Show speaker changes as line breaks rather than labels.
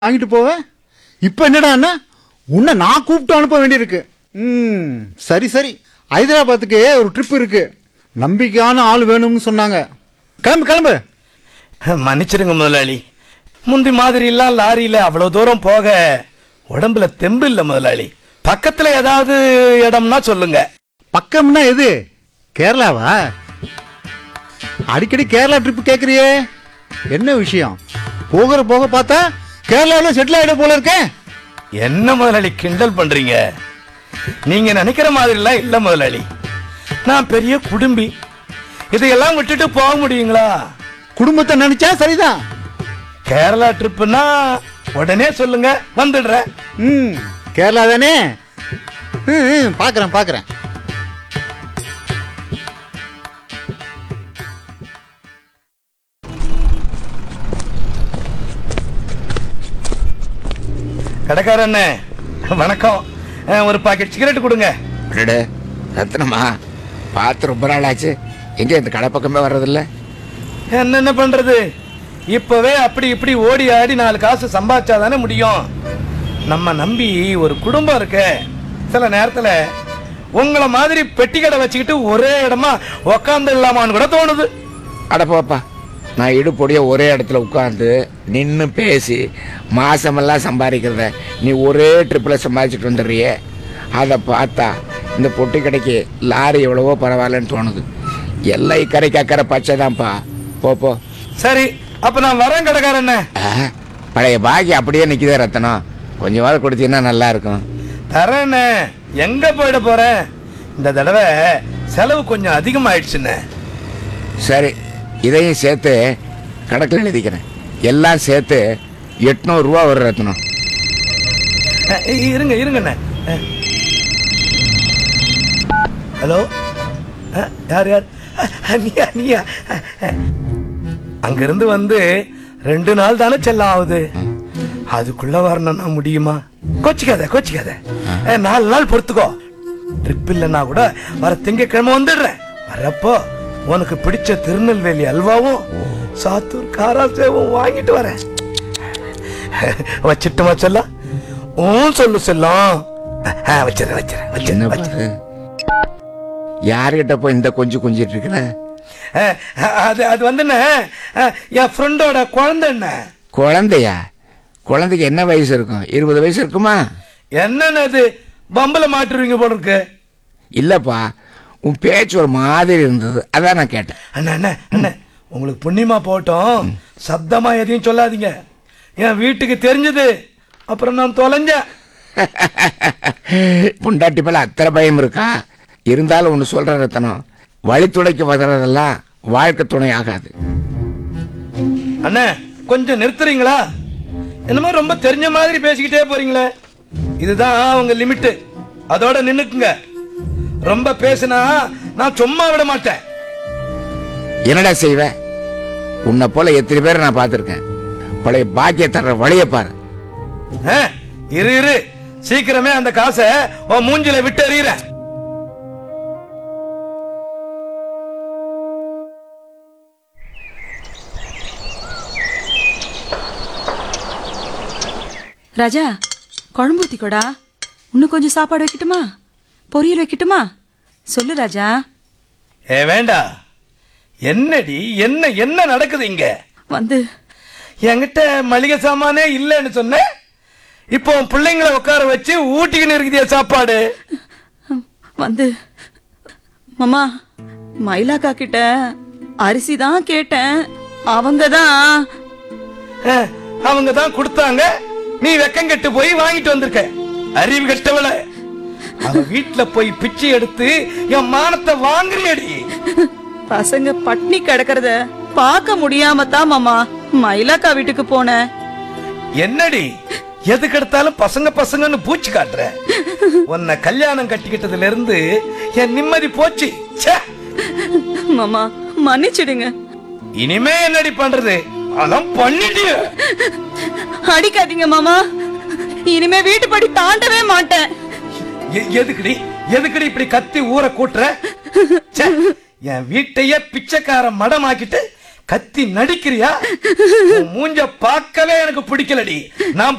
வாங்கிட்டு போவேன் இப்போ என்னடான்னா உன்னை நான் கூப்பிட்டு அனுப்ப வேண்டியிருக்கு ம் சரி சரி ஹைதராபாத்துக்கு ஒரு ட்ரிப் இருக்கு நம்பிக்கையான ஆள் வேணும்னு சொன்னாங்க கிளம்பு கிளம்பு
மன்னிச்சிடுங்க முதலாளி முந்தி மாதிரி எல்லாம் லாரியில அவ்வளவு தூரம் போக உடம்புல தெம்பு இல்ல முதலாளி பக்கத்துல ஏதாவது இடம்னா சொல்லுங்க
பக்கம்னா எது கேரளாவா அடிக்கடி கேரளா ட்ரிப் கேட்குறியே என்ன விஷயம் போகிற போக பார்த்தா கேரளாவில் செட்டில் ஆகிட போல இருக்கேன்
என்ன முதலாளி கிண்டல் பண்றீங்க நீங்க நினைக்கிற மாதிரி எல்லாம் இல்ல முதலாளி நான் பெரிய குடும்பி இதையெல்லாம் விட்டுட்டு போக முடியுங்களா
குடும்பத்தை நினைச்சா சரிதான்
கேரளா ட்ரிப்புனா உடனே சொல்லுங்க வந்துடுறேன்
ம் கேரளா தானே ம், ம் பார்க்குறேன் பார்க்குறேன்
கடைக்காரண்ணே வணக்கம் அஹ், ஒரு பாக்கெட் சிகரெட் கொடுங்க
அடடே ரத்னமா பார்த்து ரொம்ப நாள் ஆச்சு எங்கே இந்த கடை பக்கமே வர்றதில்ல
என்னென்ன பண்றது இப்பவே அப்படி இப்படி ஓடி ஆடி நாலு காசு சம்பாதிச்சாதானே முடியும் நம்ம நம்பி ஒரு குடும்பம் இருக்கு சில நேரத்துல உங்கள மாதிரி பெட்டி கடை வச்சுக்கிட்டு ஒரே இடமா உக்காந்து இல்லாமான்னு கூட தோணுது
அட போப்பா நான் இடுப்பொடிய ஒரே இடத்துல உட்காந்து நின்று பேசி மாசமெல்லாம் சம்பாதிக்கிறத நீ ஒரே ட்ரிப்பில் சம்பாதிச்சுட்டு வந்துடுறியே அதை பார்த்தா இந்த பொட்டி கடைக்கு லாரி எவ்வளவோ பரவாயில்லன்னு தோணுது எல்லை கரைக்கு அக்கறை பச்சை தான்ப்பா போ போ
சரி அப்ப நான் வரேன் கடைக்காரண்ணே
ஆ, பழைய பாக்கி அப்படியே நிற்கிதே ரத்தனம் கொஞ்சமாவது கொடுத்தீங்கன்னா நல்லா இருக்கும்
தரேண்ணே எங்க போயிட போறேன் இந்த தடவை செலவு கொஞ்சம் அதிகமாயிடுச்சுண்ணே
சரி இதையும் சேர்த்து கணக்கில் எழுதிக்கிறேன் எல்லாம் சேர்த்து எட்நூறுரூவா ஒரு ரத்னம்
அஹ், இருங்க இருங்கண்ணே அஹ். ஹலோ அஹ், யார் யார் அஹ், நீயா நீயா அஹ், அஹ். அங்கிருந்து வந்து ரெண்டு நாள் தானே செல்லம் ஆகுது அதுக்குள்ள வரணும்னா முடியுமா கொச்சிக்காத கொச்சிக்காத அஹ், நாலு நாள் பொறுத்துக்கோ ட்ரிப் இல்லைன்னா கூட வர திங்கக்கிழமை வந்துடுறேன் வரப்போ உனக்கு பிடிச்ச திருநெல்வேலி அல்வாவும் சாத்தூர் காரா சேவும் வாங்கிட்டு வரேன் வச்சிட்டுமா செல்லம் ஊன் சொல்லு செல்லம் அஹ், வச்சிடுறேன் வச்சிடுறேன்
என்ன
வச்சிடுறேன் வச்சிடுறேன்.
பாரு யார்கிட்ட போய் இந்த கொஞ்சம் கொஞ்சிட்டு இருக்கிற
அஹ், அது அது வந்துண்ணே அஹ், என் ஃப்ரெண்டோட குழந்தைண்ணே
குழந்தையா குழந்தைக்கு என்ன வயசு இருக்கும் இருபது வயசு இருக்குமா
என்னன்னு அது பம்பல மாட்டுருவீங்க போல இருக்கு
இல்லப்பா உன் பேச்சு ஒரு மாதிரி இருந்தது அதான் நான் கேட்டேன்
அண்ணா அண்ணா அண்ணா உங்களுக்கு புண்ணியமா போட்டோம் சத்தமா எதையும் சொல்லாதீங்க என் வீட்டுக்கு தெரிஞ்சது அப்புறம் நான் தொலைஞ்சேன்
புண்டாட்டி மேல அத்தனை பயம் இருக்கா இருந்தாலும் ஒன்று சொல்ற ரத்தனம் வழித்துணைக்கு வர்றதெல்லாம் வாழ்க்கை துணை ஆகாது
அண்ணே கொஞ்சம் நிறுத்துறீங்களா என்னமோ ரொம்ப தெரிஞ்ச மாதிரி பேசிக்கிட்டே போறீங்களே இதுதான் உங்க லிமிட்டு அதோட நின்னுக்குங்க ரொம்ப பேசினா நான் சும்மா விட மாட்டேன்
என்னடா செய்வ உன்னை போல எத்தனை பேரை நான் பார்த்துருக்கேன் பழைய பாக்கிய தர்ற வழியை பாரு
ஆ, இரு இரு சீக்கிரமே அந்த காசை உன் மூஞ்சில விட்டு எறிகிறேன்
ராஜா குழம்பு ஊத்திக்கோடா இன்னும் கொஞ்சம் சாப்பாடு வைக்கட்டுமா பொரியல் வைக்கட்டுமா சொல்லு ராஜா
ஏ வேண்டா என்னடி என்ன என்ன நடக்குது இங்க
வந்து
என்கிட்ட மளிகை சாமானே இல்லைன்னு சொன்னேன் இப்போ உன் பிள்ளைங்களை உட்கார வச்சு ஊட்டிக்கின்னு இருக்குதிய சாப்பாடு
வந்து மாமா மயிலாக்கா கிட்ட அரிசி தான் கேட்டேன் அவங்க தான்
ஆ, அவங்க தான் கொடுத்தாங்க நீ வெக்கம் கெட்டு போய் வாங்கிட்டு வந்திருக்க அறிவு கெட்டவள அவ வீட்டுல போய் பிச்சை எடுத்து என் மானத்தை வாங்குறியடி
பசங்க பட்னி கிடக்கிறத பார்க்க முடியாம தான் மாமா மயிலாக்கா வீட்டுக்கு போனேன்
என்னடி எதுக்கு எடுத்தாலும் பசங்க பசங்கன்னு பூச்சி காட்டுற உன்னை கல்யாணம் கட்டிக்கிட்டதுல இருந்து என் நிம்மதி போச்சு ச்சே.
மாமா மன்னிச்சிடுங்க
இனிமே என்னடி பண்றது அதான் பண்ணிட்டிய
அடிக்காதீங்க மாமா இனிமே வீட்டுப்படி தாண்டவே மாட்டேன்
எ- எதுக்குடி எதுக்குடி இப்படி கத்தி ஊரை கூட்டுற ச்சே. என் வீட்டையே பிச்சைக்கார மடமாக்கிட்டு கத்தி நடிக்கிறியா உன் மூஞ்ச பார்க்கவே எனக்கு பிடிக்கலடி நான்